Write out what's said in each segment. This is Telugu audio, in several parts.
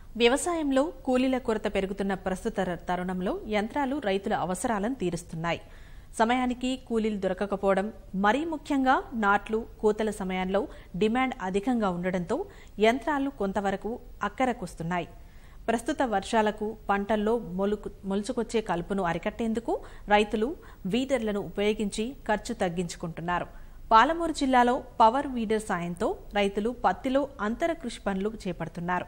వ్యవసాయంలో కూలీల కొరత పెరుగుతున్న ప్రస్తుత తరుణంలో యంత్రాలు రైతుల అవసరాలను తీరుస్తున్నాయి సమయానికి కూలీలు దొరకకపోవడం మరీ ముఖ్యంగా నాట్లు కోతల సమయంలో డిమాండ్ అధికంగా ఉండడంతో యంత్రాలు కొంతవరకు అక్కరకొస్తున్నాయి ప్రస్తుత వర్షాలకు పంటల్లో మొలుకు మొలుచుకొచ్చే కలుపును అరికట్టేందుకు రైతులు వీడర్లను ఉపయోగించి ఖర్చు తగ్గించుకుంటున్నారు పాలమూరు జిల్లాలో పవర్ వీడర్ సాయంతో రైతులు పత్తిలో అంతర కృషి పనులు చేపడుతున్నారు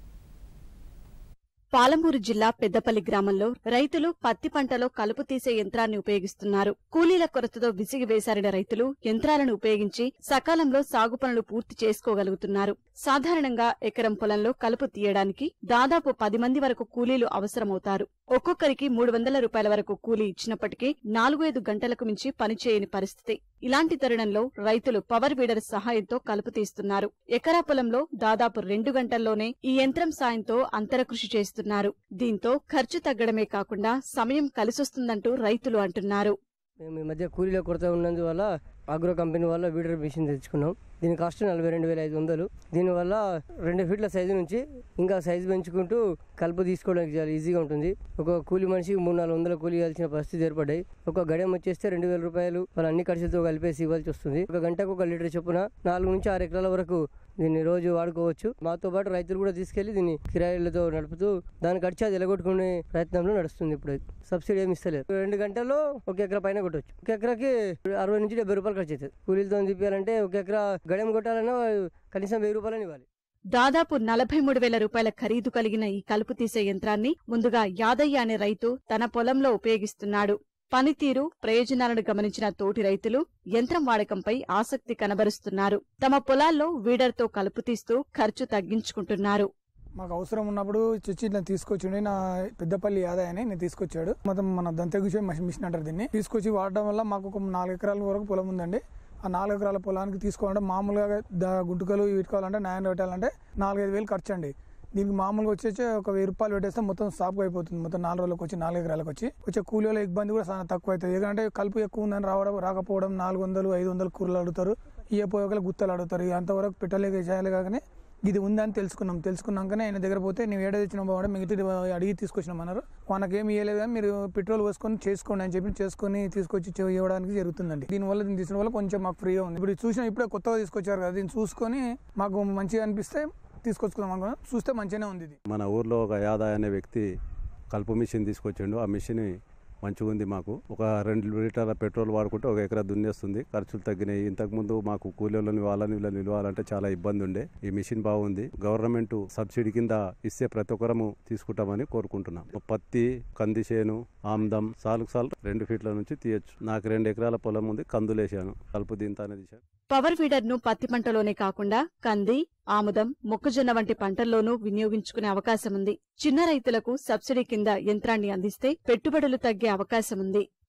పాలమూరు జిల్లా పెద్దపల్లి గ్రామంలో రైతులు పత్తి పంటలో కలుపు తీసే యంత్రాన్ని ఉపయోగిస్తున్నారు కూలీల కొరతతో విసిగి వేసారిన రైతులు యంత్రాలను ఉపయోగించి సకాలంలో సాగు పనులు పూర్తి చేసుకోగలుగుతున్నారు సాధారణంగా ఎకరం పొలంలో కలుపు తీయడానికి దాదాపు పది మంది వరకు కూలీలు అవసరమవుతారు ఒక్కొక్కరికి మూడు వందల రూపాయల వరకు కూలీ ఇచ్చినప్పటికీ నాలుగు ఐదు గంటలకు మించి పనిచేయని పరిస్థితి ఇలాంటి తరుణంలో రైతులు పవర్ వీడర్ సహాయంతో కలుపు తీస్తున్నారు ఎకరా పొలంలో దాదాపు రెండు గంటల్లోనే ఈ యంత్రం సాయంతో అంతరకృషి చేస్తున్నారు దీంతో ఖర్చు తగ్గడమే కాకుండా సమయం కలిసొస్తుందంటూ రైతులు అంటున్నారు మేము ఈ మధ్య కూలీల కొరత ఉన్నందువల్ల అగ్రో కంపెనీ వల్ల వీడర్ మిషన్ తెచ్చుకున్నాం దీని కాస్ట్ నలభై రెండు వేల ఐదు వందలు దీనివల్ల రెండు ఫీట్ల సైజు నుంచి ఇంకా సైజు పెంచుకుంటూ కలుపు తీసుకోవడానికి చాలా ఈజీగా ఉంటుంది ఒక కూలి మనిషికి మూడు నాలుగు వందల కూలి ఇవ్వాల్సిన పరిస్థితి ఏర్పడ్డాయి ఒక గడియం వచ్చేస్తే రెండు వేల రూపాయలు వాళ్ళ అన్ని ఖర్చులతో కలిపేసి ఇవ్వాల్సి వస్తుంది ఒక గంటకు ఒక లీటర్ చొప్పున నాలుగు నుంచి ఆరు ఎకరాల వరకు దీన్ని రోజు వాడుకోవచ్చు మాతో పాటు రైతులు కూడా తీసుకెళ్లి దీన్ని కిరాయిలతో నడుపుతూ దాని ఖర్చు అది ఎలగొట్టుకునే ప్రయత్నంలో నడుస్తుంది ఇప్పుడు సబ్సిడీ ఏమి ఇస్తలేదు రెండు గంటల్లో ఒక ఎకరా పైన కొట్టవచ్చు ఒక ఎకరాకి అరవై నుంచి డెబ్బై రూపాయలు ఖర్చు అవుతుంది కూలీలతో తిప్పాలంటే ఒక ఎకరా గడెం కొట్టాలన్నా కనీసం వెయ్యి రూపాయలని ఇవ్వాలి దాదాపు నలభై మూడు వేల రూపాయల ఖరీదు కలిగిన ఈ కలుపు తీసే యంత్రాన్ని ముందుగా యాదయ్య అనే రైతు తన పొలంలో ఉపయోగిస్తున్నాడు పనితీరు ప్రయోజనాలను గమనించిన తోటి రైతులు యంత్రం వాడకంపై ఆసక్తి కనబరుస్తున్నారు తమ పొలాల్లో వీడర్తో కలుపు తీస్తూ ఖర్చు తగ్గించుకుంటున్నారు మాకు అవసరం ఉన్నప్పుడు చిచ్చి ఇట్లా తీసుకొచ్చిండే నా పెద్దపల్లి యాదయ్య అని నేను తీసుకొచ్చాడు మొత్తం మన దంతెగుసే మిషన్ అంటారు దీన్ని తీసుకొచ్చి వాడడం వల్ల మాకు ఒక నాలుగు ఎకరాల వరకు పొలం ఉందండి ఆ నాలుగు ఎకరాల పొలానికి తీసుకోవాలంటే మామూలుగా దా- గుంటుకలు పెట్టుకోవాలంటే న్యాయం పెట్టాలంటే నాలుగైదు వేలు ఖర్చు అండి దీనికి మామూలుగా వచ్చేసి ఒక వెయ్యి రూపాయలు పెట్టేస్తే మొత్తం సాపు అయిపోతుంది మొత్తం నాలుగు రోజులకు వచ్చి నాలుగు ఎకరాలకు వచ్చి వచ్చే కూలీల ఇబ్బంది కూడా చాలా తక్కువ అవుతుంది ఎందుకంటే కలుపు ఎక్కువ ఉందని రావడం రాకపోవడం నాలుగు వందలు ఐదు వందలు కూరలు అడుగుతారు ఇయ్య పోయగల గుత్తలు అడుగుతారు ఇక అంతవరకు పెట్టలేక చేయాలి కానీ ఇది ఉందని తెలుసుకున్నాం తెలుసుకున్నాకనే ఆయన దగ్గర పోతే నువ్వు ఏడాది ఇచ్చిన బాగా మిగతా అడిగి తీసుకొచ్చినాం అన్నారు మనకేం ఇవ్వలేదు కానీ మీరు పెట్రోల్ పోసుకొని చేసుకోండి అని చెప్పి చేసుకొని తీసుకొచ్చి చే- ఇవ్వడానికి జరుగుతుందండి దీనివల్ల దీన్ని తీసిన వల్ల కొంచెం మాకు ఫ్రీగా ఉంది ఇప్పుడు ఇది చూసిన ఇప్పుడే కొత్తగా తీసుకొచ్చారు కదా దీన్ని చూసుకొని మాకు మంచిగా అనిపిస్తే తీసుకొచ్చుకుందాం అనుకున్నాం చూస్తే మంచిగానే ఉంది ఇది మన ఊర్లో ఒక యాదాయ్ అనే వ్యక్తి కలుపు మిషన్ తీసుకొచ్చిండు ఆ మిషన్ మంచిగా ఉంది మాకు ఒక రెండు లీటర్ల పెట్రోల్ వాడుకుంటే ఒక ఎకరా దున్నేస్తుంది ఖర్చులు తగ్గినాయి ఇంతకుముందు మాకు కూలీలను వాళ్ళని వీళ్ళని నిలవాలంటే చాలా ఇబ్బంది ఉండే ఈ మిషన్ బాగుంది గవర్నమెంట్ సబ్సిడీ కింద ఇస్తే ప్రతి ఒక్కరము తీసుకుంటామని కోరుకుంటున్నాం పత్తి కంది చేను ఆమ్దం సాలుకు సాలు రెండు ఫీట్ల నుంచి తీయచ్చు నాకు రెండు ఎకరాల పొలం ఉంది కందులేసాను కలుపు దింతానే తీసాను పవర్ వీడర్ ను పత్తి పంటలోనే కాకుండా కంది ఆముదం మొక్కజొన్న వంటి పంటల్లోనూ వినియోగించుకునే అవకాశం ఉంది చిన్న రైతులకు సబ్సిడీ కింద యంత్రాన్ని అందిస్తే పెట్టుబడులు తగ్గే అవకాశం ఉంది